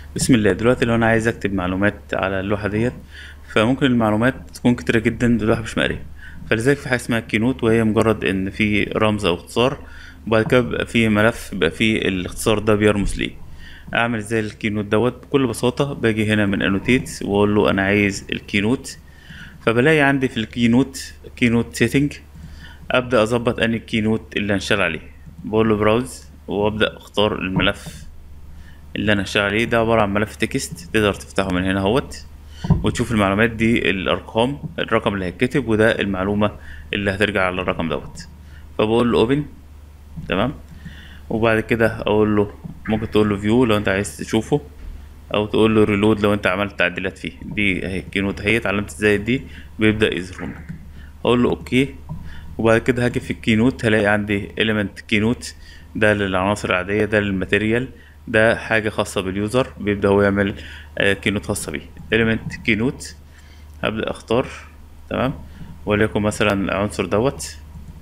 بسم الله دلوقتي لو انا عايز اكتب معلومات على اللوحه ديت فممكن المعلومات تكون كتيره جدا اللوحه مش مقريه فلذلك في حاجه اسمها كينوت وهي مجرد ان في رمز او اختصار وبعد كده بيبقى في ملف بيبقى فيه الاختصار ده بيرمز ليه اعمل ازاي الكينوت دوت بكل بساطه باجي هنا من انوتيت واقول له انا عايز الكينوت فبلاقي عندي في الكينوت كينوت سيتنج ابدا اظبط اني الكينوت اللي هنشتغل عليه بقول له براوز وابدا اختار الملف اللي انا هشتغل عليه ده عباره عن ملف تكست تقدر تفتحه من هنا اهوت وتشوف المعلومات دي الارقام الرقم اللي هيتكتب وده المعلومه اللي هترجع على الرقم دوت فبقول له اوبن تمام وبعد كده اقول له ممكن تقول له فيو لو انت عايز تشوفه او تقول له ريلود لو انت عملت تعديلات فيه دي اهي الكينوت اهيت علامه الزائد دي بيبدا يظهر لك اقول له اوكي وبعد كده هاجي في الكينوت هلاقي عندي element كينوت ده للعناصر العادية ده للماتيريال ده حاجة خاصة باليوزر بيبدأ هو يعمل آه، كينوت خاصة بيه element كينوت هبدأ اختار تمام وليكن مثلا العنصر دوت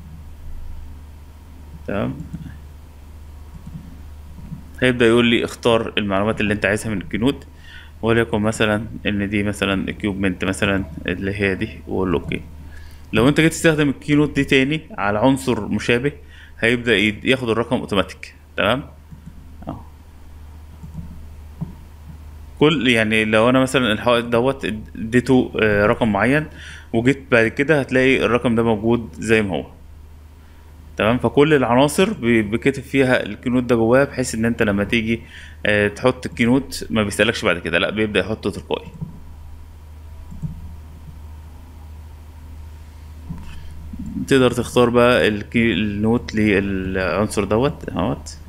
تمام هيبدأ يقول لي اختار المعلومات اللي انت عايزها من الكينوت وليكن مثلا ان دي مثلا equipment مثلا اللي هي دي واقول له اوكي لو انت جيت تستخدم الكينوت دي تاني على عنصر مشابه هيبدأ يد- ياخد الرقم اوتوماتيك تمام اهو. كل يعني لو انا مثلا الحائط دوت اديته آه، رقم معين وجيت بعد كده هتلاقي الرقم ده موجود زي ما هو تمام فكل العناصر بي- بيتكتب فيها الكينوت ده جواه بحيث ان انت لما تيجي آه، تحط الكينوت ما بيسألكش بعد كده لا بيبدأ يحطه تلقائي تقدر تختار بقى الكي النوت للعنصر دوت اهوت